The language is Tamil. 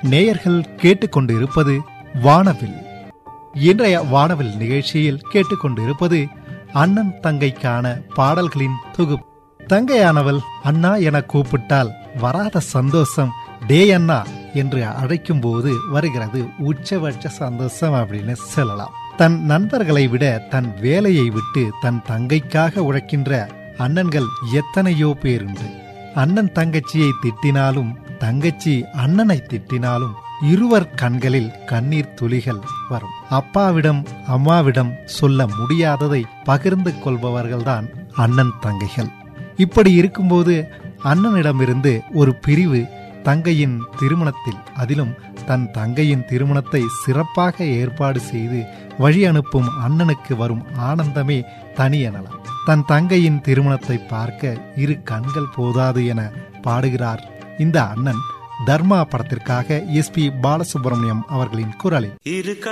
நேயர்கள் கேட்டுக்கொண்டிருப்பது வானவில் இன்றைய வானவில் நிகழ்ச்சியில் கேட்டுக்கொண்டிருப்பது அண்ணன் தங்கைக்கான பாடல்களின் தொகுப்பு தங்கையானவள் அண்ணா என கூப்பிட்டால் வராத சந்தோஷம் டே அண்ணா என்று அழைக்கும் போது வருகிறது உச்சபட்ச சந்தோஷம் அப்படின்னு சொல்லலாம் தன் நண்பர்களை விட தன் வேலையை விட்டு தன் தங்கைக்காக உழைக்கின்ற அண்ணன்கள் எத்தனையோ பேருண்டு அண்ணன் தங்கச்சியை திட்டினாலும் தங்கச்சி அண்ணனை திட்டினாலும் இருவர் கண்களில் கண்ணீர் துளிகள் வரும் அப்பாவிடம் அம்மாவிடம் சொல்ல முடியாததை பகிர்ந்து கொள்பவர்கள்தான் அண்ணன் தங்கைகள் இப்படி இருக்கும்போது அண்ணனிடமிருந்து ஒரு பிரிவு தங்கையின் திருமணத்தில் அதிலும் தன் தங்கையின் திருமணத்தை சிறப்பாக ஏற்பாடு செய்து வழி அனுப்பும் அண்ணனுக்கு வரும் ஆனந்தமே தனி எனலாம் தன் தங்கையின் திருமணத்தை பார்க்க இரு கண்கள் போதாது என பாடுகிறார் இந்த அண்ணன் தர்மா படத்திற்காக எஸ் பி பாலசுப்ரமணியம் அவர்களின் குரலில் இரு